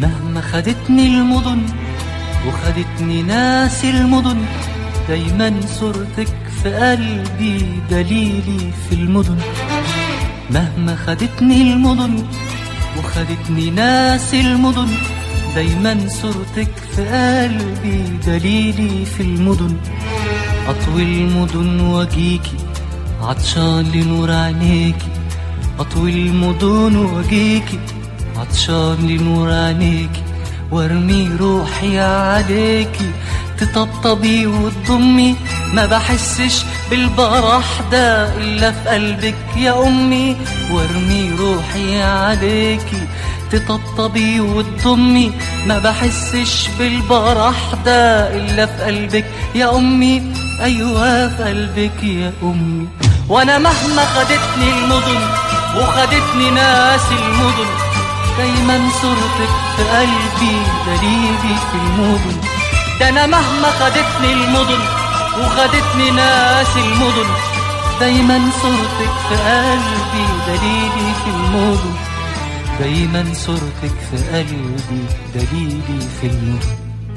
مهما خدتني المدن وخدتني ناس المدن دايما صورتك في قلبي دليلي في المدن مهما خدتني المدن وخدتني ناس المدن دايما صورتك في قلبي دليلي في المدن أطوي المدن واجيكي عطشان لنور عينيكي أطوي المدن واجيكي عطشان لنور عينيكي وارمي روحي عليكي تطبطبي وتضمي ما بحسش بالبرح ده إلا في قلبك يا أمي وارمي روحي عليكي تطبطبي وتضمي ما بحسش بالبرح ده إلا في قلبك يا أمي أيوة في قلبك يا أمي وأنا مهما خدتني المدن وخدتني ناس المدن دايما صورتك في قلبي دليلي في المدن ده أنا مهما خدتني المدن وخدتني ناس المدن دايما صورتك في قلبي دليلي في المدن دايما صورتك في قلبي دليلي في المدن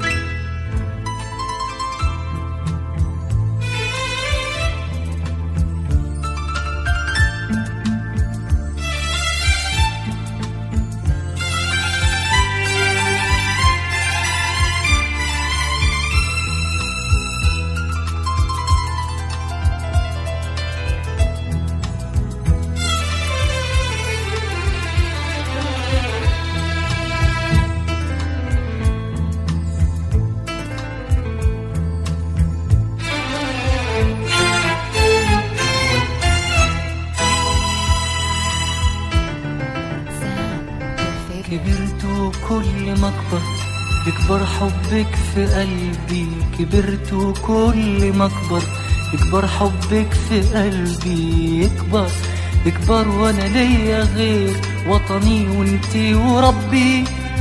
كبرت وكل ما اكبر يكبر حبك في قلبي كبرت وكل ما اكبر يكبر حبك في قلبي يكبر يكبر وانا ليا غير وطني وانتي وربي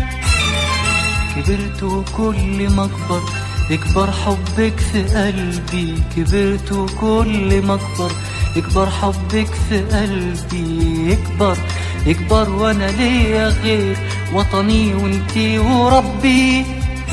كبرت وكل ما اكبر يكبر حبك في قلبي كبرت وكل ما اكبر يكبر حبك في قلبي يكبر يكبر وانا ليا غير وطني وانتي وربي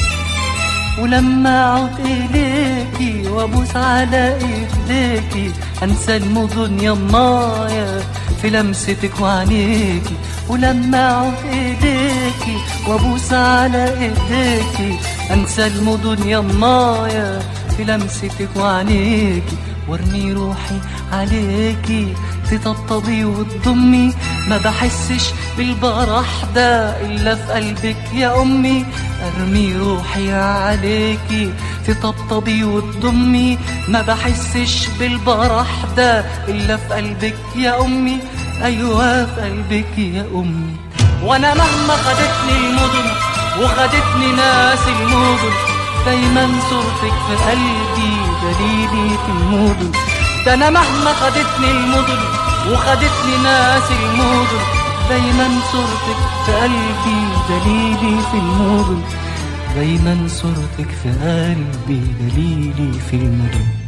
ولما اعود اليكي وابوس على ايديكي انسى المدن يمايا في لمستك وعينيكي ولما اعود اليكي وابوس على ايديكي انسى المدن يمايا في لمستك وعينيكي وارمي روحي عليكي تطبطبي وتضمي ما بحسش بالبرح ده إلا في قلبك يا أمي أرمي روحي عليكي تطبطبي وتضمي ما بحسش بالبرح ده إلا في قلبك يا أمي أيوة في قلبك يا أمي وأنا مهما خدتني المدن وخدتني ناس المدن دايما صورتك في قلبي دليلي في المدن ده أنا مهما خدتني المدن وخدتني ناس المدن دايما صورتك في قلبي دليلي في المدن دايما صورتك في قلبي دليلي في المدن